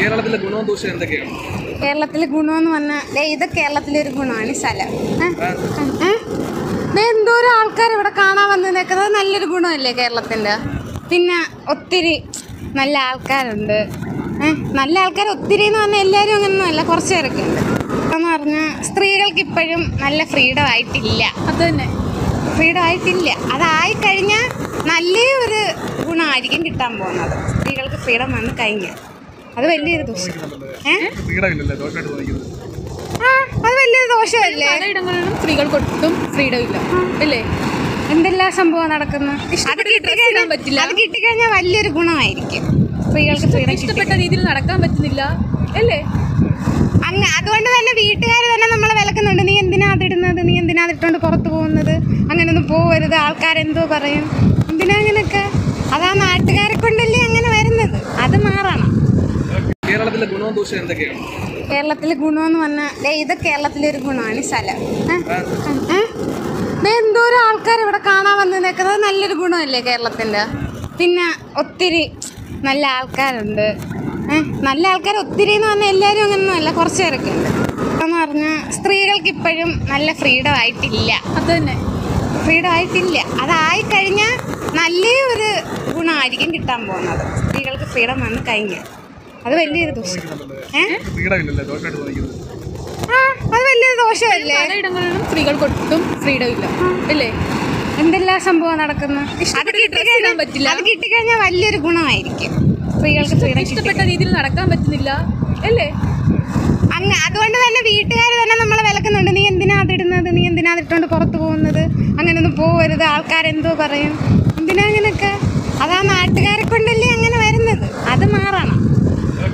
കേരളത്തിലെ ഗുണവും ദോഷവും എന്തൊക്കെയാണ് കേരളത്തിലെ ഗുണമെന്ന് പറഞ്ഞാൽ ദേ ഇത് കേരളത്തിലെ ഒരു ഗുണമാണ് ഈ സ്ഥലം ഏ? ഏ? ദേ എന്തോരം ആൾക്കാർ ഇവിടെ കാണാൻ വന്ന് നിൽക്കുന്നത് നല്ലൊരു ഗുണമല്ലേ കേരളത്തിൻ്റെ പിന്നെ ഒത്തിരി നല്ല ആൾക്കാരുണ്ട് ഏ? നല്ല ആൾക്കാർ ഒത്തിരി എന്ന് പറഞ്ഞാൽ എല്ലാവരും അങ്ങനെയൊന്നും അല്ല കുറച്ച് പേരൊക്കെ ഉണ്ട് എന്ന് പറഞ്ഞാൽ സ്ത്രീകൾക്ക് ഇപ്പോഴും നല്ല ഫ്രീഡം ആയിട്ടില്ല അത് തന്നെ ഫ്രീഡം ആയിട്ടില്ല അതായി കഴിഞ്ഞാൽ നല്ലൊരു ഗുണമായിരിക്കും കിട്ടാൻ പോകുന്നത് സ്ത്രീകൾക്ക് ഫ്രീഡം വന്ന് കഴിഞ്ഞാൽ അത് വലിയൊരു ദോഷം ഏ ഫ്രീഡം ഇല്ലല്ലേ ദോഷമായിട്ട് തോന്നിക്കുന്നത് ആ അത് വലിയൊരു ദോഷമല്ലേ പലയിടങ്ങളിലും സ്ത്രീകൾക്ക് ഒട്ടും ഫ്രീഡം ഇല്ല അല്ലേ എന്തെല്ലാം സംഭവം നടക്കുന്നു അത് ഇഷ്ടപ്പെട്ട dress കിട്ടിക്കഴിഞ്ഞാൽ ഇടാൻ പറ്റില്ല. അത് കിട്ടിക്കഴിഞ്ഞാൽ വലിയൊരു ഗുണമായിരിക്കും സ്ത്രീകൾക്ക് ഫ്രീഡം ഇഷ്ടപ്പെട്ട രീതിയിൽ നടക്കാൻ പറ്റുന്നില്ല അല്ലേ അങ്ങ് അതുകൊണ്ട് തന്നെ വീട്ടുകാർ തന്നെ നമ്മളെ വിലക്കുന്നുണ്ട് നീ എന്തിനാ അതിടുന്നത് നീ എന്തിനാ അതിട്ടുകൊണ്ട് പുറത്ത് പോകുന്നത് അങ്ങനെയൊന്നും പോകരുത് ആൾക്കാരെന്തോ പറയും എന്തിനാ അങ്ങനെയൊക്കെ അതാ നാട്ടുകാരെ കൊണ്ടല്ലേ അങ്ങനെ വരുന്നത് അത് മാറണം കേരളത്തിലെ ഗുണവും ദോഷവും എന്തൊക്കെയാണ് കേരളത്തിലെ ഗുണമെന്ന് പറഞ്ഞാൽ ദേ ഇത് കേരളത്തിലെ ഒരു ഗുണമാണ് ഈ സ്ഥലം ഏ? ഏ? ദേ എന്തോരം ആൾക്കാർ ഇവിടെ കാണാൻ വന്ന് നിൽക്കുന്നത് നല്ലൊരു ഗുണമല്ലേ കേരളത്തിൻ്റെ പിന്നെ ഒത്തിരി നല്ല ആൾക്കാരുണ്ട് ഏ? നല്ല ആൾക്കാർ ഒത്തിരി എന്ന് പറഞ്ഞാൽ എല്ലാവരും അങ്ങനെയൊന്നും അല്ല കുറച്ച് പേരൊക്കെ ഉണ്ട് എന്ന് പറഞ്ഞാൽ സ്ത്രീകൾക്ക് ഇപ്പോഴും നല്ല ഫ്രീഡം ആയിട്ടില്ല അത് തന്നെ ഫ്രീഡം ആയിട്ടില്ല അതായി കഴിഞ്ഞാൽ നല്ലൊരു ഗുണമായിരിക്കും കിട്ടാൻ പോകുന്നത് സ്ത്രീകൾക്ക് ഫ്രീഡം വന്ന് കഴിഞ്ഞാൽ അത് വലിയൊരു ദോഷം ഏ ഫ്രീഡം ഇല്ലല്ലേ ദോഷമായിട്ട് തോന്നിക്കുന്നത് ആ അത് വലിയൊരു ദോഷമല്ലേ പലയിടങ്ങളിലും സ്ത്രീകൾക്ക് ഒട്ടും ഫ്രീഡം ഇല്ല അല്ലേ എന്തെല്ലാം സംഭവം നടക്കുന്നു അത് ഇഷ്ടപ്പെട്ട dress കിട്ടിക്കഴിഞ്ഞാൽ ഇടാൻ പറ്റില്ല. അത് കിട്ടിക്കഴിഞ്ഞാൽ വലിയൊരു ഗുണമായിരിക്കും സ്ത്രീകൾക്ക് ഫ്രീഡം ഇഷ്ടപ്പെട്ട രീതിയിൽ നടക്കാൻ പറ്റുന്നില്ല അല്ലേ അങ്ങ് അതുകൊണ്ട് തന്നെ വീട്ടുകാർ തന്നെ നമ്മളെ വിലക്കുന്നുണ്ട് നീ എന്തിനാ അതിടുന്നത് നീ എന്തിനാ അതിട്ടുകൊണ്ട് പുറത്ത് പോകുന്നത് അങ്ങനെയൊന്നും പോകരുത് ആൾക്കാരെന്തോ പറയും എന്തിനാ അങ്ങനെയൊക്കെ അതാ നാട്ടുകാരെ കൊണ്ടല്ലേ അങ്ങനെ വരുന്നത് അത് മാറണം